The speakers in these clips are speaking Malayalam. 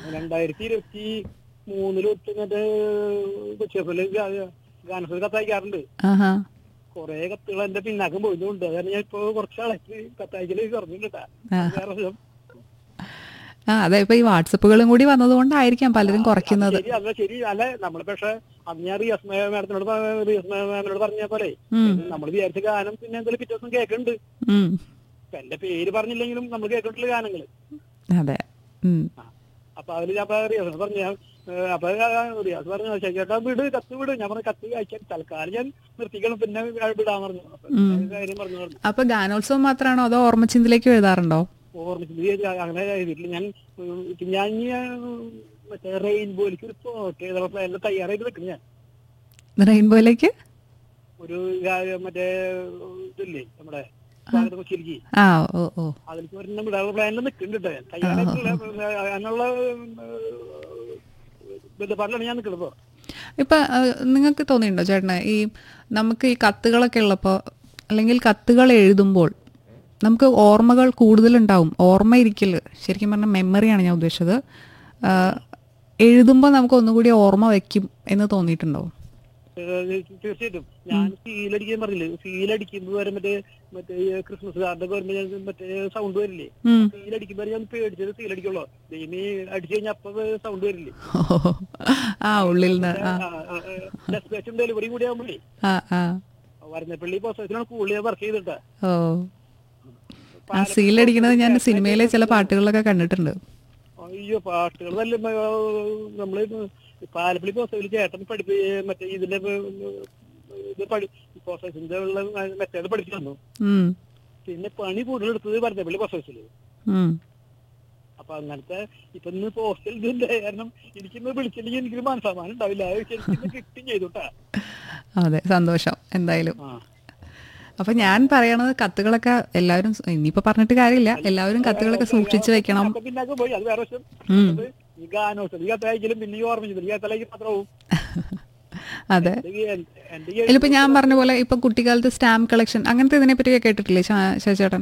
രണ്ടായിരത്തി ഇരുപത്തി മൂന്നില് തൊട്ട് മറ്റേ കൊച്ചിയപ്പല് ഗാനത്തിൽ കത്തയക്കാറുണ്ട് ആഹാ കൊറേ കത്തുകൾ എന്റെ പിന്നാക്കം പോയതുകൊണ്ട് അതാണ് ഞാൻ ഇപ്പൊ കുറച്ചാളായിട്ട് കത്തയക്കല് കുറഞ്ഞിട്ടാ വേറെ വിധം. ആ അതെ ഇപ്പൊ ഈ വാട്സപ്പുകളും കൂടി വന്നതുകൊണ്ടായിരിക്കാം പലരും കുറയ്ക്കുന്നത് ശരി അല്ല ശരി അല്ല നമ്മള് പക്ഷെ അന്ന് ഞാൻ റിയസ് മാഡത്തിനോട് പ- റിയസ് മാമിനോട് പറഞ്ഞ പോലെ ഉം, നമ്മൾ വിചാരിച്ച ഗാനം പിന്നെ എന്തായാലും പിറ്റേ ദിവസം കേൾക്കുന്നുണ്ട് ഉം, ഇപ്പൊ എന്റെ പേര് പറഞ്ഞില്ലെങ്കിലും നമ്മൾ കേൾക്കുന്നുണ്ട് ഗാനങ്ങള് അതെ ഉം, അപ്പൊ അതില് ഞാൻ ഇപ്പൊ റിയാസിനോട് പറഞ്ഞു ഞാൻ ഏഹ് അപ്പൊ റിയാസ് പറഞ്ഞു ചേട്ടാ വിട് കത്ത് വിട് ഞാൻ പറഞ്ഞു കത്ത് അയക്കാൻ തൽക്കാലം ഞാൻ നിർത്തിക്കണം പിന്നെ വിടാൻ പറഞ്ഞു അപ്പൊ ഞാൻ ഒരു കാര്യം പറഞ്ഞു പറഞ്ഞു അപ്പൊ ഗാനോത്സവം മാത്രമാണോ അതോ ഓർമ്മച്ചിന്തിലേക്ക് എഴുതാറുണ്ടോ ഓർമ്മിച്ചത് അങ്ങനെ എഴുതിയിട്ടില്ല ഞാൻ ഉം, ഞാൻ ഈ, ആ, മറ്റേ റെയിൻബോയിലേക്ക് ഒരു ഫോട്ടോ എഴുതാൻ എല്ലാം തയ്യാറായിട്ട് നിൽക്കുന്നു ഞാൻ റെയിൻബോയിലേക്ക് ഒരു ഗാ- മറ്റേ ഇതില്ലേ നമ്മുടെ സ്വാഗത കൊച്ചിയിലേക്ക് ആ ഓ ഓ അതിലേക്ക് ഒരെണ്ണം വിടാനുള്ള പ്ലാനിൽ നിൽക്കുന്നുണ്ട് ഞാൻ തയ്യാറായിട്ടുള്ള അതിനുള്ള ബന്ധപ്പാടിലാണ് ഞാൻ നിൽക്കുന്നത് ഇപ്പൊ ഇപ്പൊ നിങ്ങൾക്ക് തോന്നിയിട്ടുണ്ടോ ചേട്ടന് ഈ നമുക്ക് ഈ കത്തുകളൊക്കെ ഉള്ളപ്പോൾ അല്ലെങ്കിൽ കത്തുകൾ എഴുതുമ്പോൾ നമുക്ക് ഓർമ്മകൾ കൂടുതലുണ്ടാവും ഓർമ്മയിരിക്കൽ ശരിക്കും പറഞ്ഞാൽ മെമ്മറിയാണ് ഞാൻ ഉദ്ദേശിച്ചത് ആ, എഴുതുമ്പോൾ നമുക്ക് ഒന്നുകൂടി ഓർമ്മ വയ്ക്കും എന്ന് തോന്നിയിട്ടുണ്ടോ ഏഹ് തീർച്ചയായിട്ടും ഞാൻ സീലടിക്കാൻ പറഞ്ഞില്ലേ സീലടിക്കുമ്പോ വരെ മറ്റേ മറ്റേ ഈ ക്രിസ്മസ് കാർഡൊക്കെ വരുമ്പോ ഞാൻ മറ്റേ സൗണ്ട് വരില്ലേ ഉം. സീലടിക്കുമ്പോ വരെ ഞാൻ പേടിച്ചത് സീലടിക്കുള്ളൂ ദൈവമേ അടിച്ചു കഴിഞ്ഞാൽ അപ്പൊ സൗണ്ട് വരില്ലേ ആ ഉള്ളിൽ നിന്ന് ആ ഡെസ്പാച്ചും ഡെലിവറിയും കൂടി ആകുമ്പോഴേ ആ ആ വരുന്നപ്പള്ളി പോസ്റ്റിലാണ് കൂടുതൽ വർക്ക് ചെയ്തിട്ടാ ഓ ആ സീലടിക്കുന്നത് ഞാൻ സിനിമയിലെ ചില പാട്ടുകളിലൊക്കെ കണ്ടിട്ടുണ്ട് അയ്യോ പാട്ടുകൾ നല്ല നമ്മള് പാലപ്പള്ളി പോസ്റ്റയിൽ ചേട്ടൻ പഠിപ്പി മറ്റേ ഇതിന്റെ ഇത് പഠി പോസ്റ്റേഴ്സിന്റെ ഉള്ള മെത്തേഡ് പഠിച്ചു തന്നു ഉം, പിന്നെ പണി കൂടുതലെടുത്തത് ഭരതപ്പള്ളി പോസ്റ്റേഴ്സിൽ ഉം. അപ്പൊ അങ്ങനത്തെ ഇപ്പൊ ഇന്ന് പോസ്റ്റൽ ഇതില്ല കാരണം എനിക്കിന്ന് വിളിച്ചില്ലെങ്കിൽ എനിക്കൊരു മനസ്സമാനം ഉണ്ടാവില്ല അത് എനിക്കിന്ന് കിട്ടും ചെയ്തുട്ടാ അതെ സന്തോഷം എന്തായാലും ആ അപ്പൊ ഞാൻ പറയണത് കത്തുകളൊക്കെ എല്ലാവരും സു- ഇനിയിപ്പോ പറഞ്ഞിട്ട് കാര്യമില്ല എല്ലാവരും കത്തുകളൊക്കെ സൂക്ഷിച്ചു വെക്കണം അപ്പൊ പിന്നെ പോയി അത് വേറെ വശം ഉം. അത് ഈ ഗാനോത്സവം ഈ കത്തയക്കലും പിന്നെ ഈ ഓർമ്മിച്ചത് ഈ കത്തലേക്ക് മാത്രവും അതെ എന്റെ ഈ- എന്റെ ഈ ഇതിലിപ്പോ ഞാൻ പറഞ്ഞ പോലെ ഇപ്പൊ കുട്ടിക്കാലത്ത് സ്റ്റാമ്പ് കളക്ഷൻ അങ്ങനത്തെ ഇതിനെ പറ്റിയൊക്കെ കേട്ടിട്ടില്ലേ ശാ- ശശിചേട്ടൻ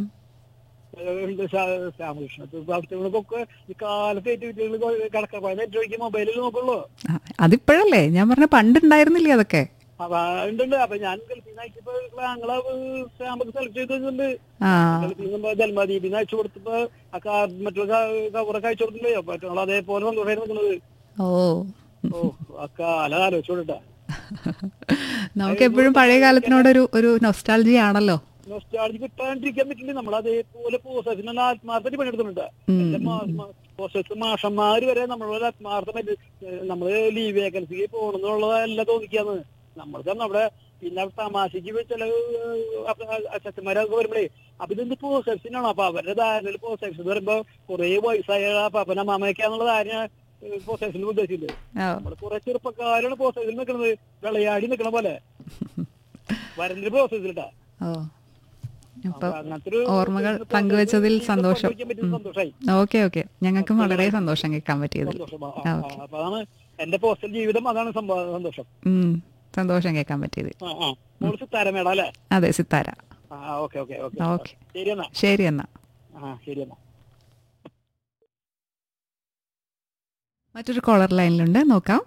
രാമകൃഷ്ണൊക്കെ ഈ കാലത്ത് ഏറ്റവും കടക്കപ്പായ നെറ്റ് മൊബൈലിൽ നോക്കുള്ളൂ ആ, അതിപ്പോഴല്ലേ ഞാൻ പറഞ്ഞ പണ്ടുണ്ടായിരുന്നില്ലേ അതൊക്കെ അപ്പൊ ഉണ്ട് അപ്പൊ ഞാൻ ഗൾഫിൽ നിന്ന് അയച്ചപ്പോ ഞങ്ങളെ സ്റ്റാമ്പൊക്കെ സെലക്ട് ചെയ്തിട്ടുണ്ട് ആ ഗൾഫിൽ നിന്ന് ജന്മദീപിൽ നിന്ന് അയച്ചു കൊടുത്തപ്പോ ആ കാർ മറ്റുള്ള കവറൊക്കെ അയച്ചു കൊടുത്തില്ലേ അപ്പൊ ഞങ്ങൾ അതേപോലെ സന്തോഷമായി നിൽക്കുന്നത് ഓ ഓ ആ കാലം ആലോചിച്ചോട്ടാ നമുക്ക് എപ്പോഴും പഴയ കാലത്തിനോടൊരു ഒരു നൊസ്റ്റാൾജി ആണല്ലോ നോസ്റ്റാളജി കിട്ടാണ്ടിരിക്കാൻ പറ്റില്ല നമ്മൾ അതേപോലെ പ്രോസസ്സിന് നല്ല ആത്മാർത്ഥമായിട്ട് പണിയെടുക്കുന്നുണ്ട് എന്റെ പ്രോസസ് മാഷന്മാര് വരെ നമ്മളോട് ആത്മാർത്ഥമായിട്ട് ഏഹ് നമ്മള് ലീവ് വേക്കൻസിക്ക് പോകണമെന്നുള്ളതല്ല തോന്നിക്കാന്ന് നമ്മൾക്ക് നമ്മുടെ പിന്നെ തമാശക്ക് ചില അച്ഛന്മാരൊക്കെ വരുമ്പോഴേ അപ്പൊ ഇതെന്ത് പ്രോസസ്സിനാണ് അപ്പൊ അവരുടെ ധാരണയിൽ പ്രോസസ് വരുമ്പോ കുറെ വയസ്സായ പാപ്പന മാമയൊക്കെയാന്നുള്ള ധാരണ പ്രോസസ്സിൽ ഉദ്ദേശിച്ചത് ആ, നമ്മള് കുറെ ചെറുപ്പക്കാരാണ് പ്രോസസ്സിൽ നിൽക്കുന്നത് വിളയാടി നിൽക്കണ പോലെ വരന്റെ പ്രോസസ്സിലിട്ടാ ഓ അപ്പൊ അങ്ങനത്തെ ഒരു ഓർമ്മകൾ process പങ്കുവച്ചതിൽ ജീവിതത്തിൽ സന്തോഷം പങ്കുവയ്ക്കാൻ പറ്റിയത് സന്തോഷായി ഓക്കെ ഓക്കെ ഞങ്ങൾക്കും വളരെ സന്തോഷം കേൾക്കാൻ പറ്റിയതിൽ സന്തോഷം ആ, ആ, ആ. അപ്പൊ അതാണ് എന്റെ പോസ്റ്റൽ ജീവിതം അതാണ് സംഭവം സന്തോഷം ഉം, സന്തോഷം കേൾക്കാൻ പറ്റിയതിൽ ആ ആ മോള് സിത്താരമേട അല്ലേ അതെ സിത്താര ആ ഓക്കെ ഓക്കെ ഓക്കെ ഓക്കെ ശരി എന്നാ ശരി എന്നാ ആ ശരി എന്നാ മറ്റൊരു കോളർ ലൈനിലുണ്ട് നോക്കാം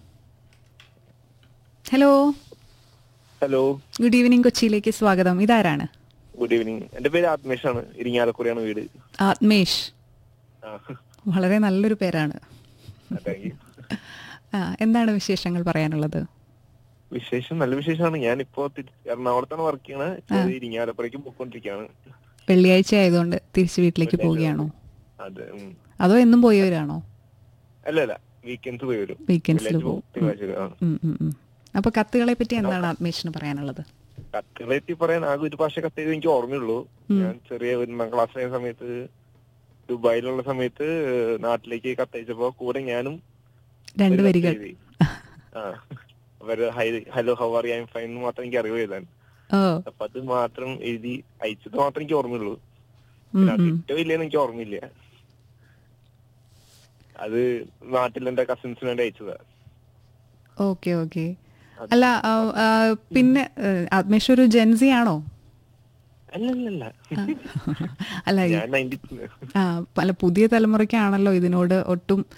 ഹലോ ഹലോ ഗുഡ് ഈവനിങ് കൊച്ചിയിലേക്ക് സ്വാഗതം ഇതാരാണ് ഗുഡ് ഈവനിങ് എന്റെ പേര് ആത്മേഷ് ആണ് ഇരിങ്ങാലക്കുറിയാണ് വീട് ആത്മേഷ് ആ, വളരെ നല്ലൊരു പേരാണ് thank you. ആ എന്താണ് വിശേഷങ്ങൾ പറയാനുള്ളത് വിശേഷം നല്ല വിശേഷമാണ് ഞാൻ ഇപ്പോ എറണാകുളത്താണ് വർക്ക് ചെയ്യണത് ഇപ്പൊ ഇരിങ്ങാലപ്പുറയ്ക്ക് പോയിക്കൊണ്ടിരിക്കുകയാണ് വെള്ളിയാഴ്ച ആയതുകൊണ്ട് തിരിച്ച് വീട്ടിലേക്ക് പോവുകയാണോ അതെ ഉം. അതോ എന്നും പോയവരാണോ അല്ല അല്ല വീക്കെൻഡ്സ് പോയി വരും വീക്കെൻഡ്സിൽ വെള്ളിയാഴ്ച പോകും പോകും, തിങ്കളാഴ്ച വരും. ആ. ഉം, ഉം, ഉം. അപ്പൊ കത്തുകളെ പറ്റി എന്താണ് ആത്മേഷിന് പറയാനുള്ളത് കത്തുകളെ പറ്റി പറയാൻ ആകെ ഒരു ഭാഷ കത്ത് ചെയ്ത് എനിക്ക് ഓർമ്മയുള്ളൂ ഞാൻ ചെറിയ ഒന്നാം ക്ലാസ് ആയ സമയത്ത് ദുബായിലുള്ള സമയത്ത് നാട്ടിലേക്ക് കത്തയച്ചപ്പോ കൂടെ ഞാനും രണ്ട് ഒരു കത്ത് വരികൾ എഴുതി. ആ അവര് hello how are I fine എന്ന് മാത്രം എനിക്ക് അറിവ് എഴുതാൻ ഓ അപ്പൊ അത് മാത്രം എഴുതി അയച്ചത് മാത്രം എനിക്ക് ഓർമ്മയുള്ളൂ ഉം, പിന്നെ അത് ഉം. ഇട്ടോ ഇല്ലെന്ന് എനിക്ക് ഓർമ്മയില്ല അത് നാട്ടിൽ എന്റെ കസിൻസിന് വേണ്ടി അയച്ചതാ ഓക്കെ ഓക്കെ അല്ല ആ, ആ, പിന്നെ ഏഹ്, ആത്മേഷ് ഒരു ജെൻസി ആണോ അല്ലല്ലല്ല അല്ല ഈ- ഞാൻ നയൻറ്റി ആ പല പുതിയ തലമുറയ്ക്കാണല്ലോ ഇതിനോട് ഒട്ടും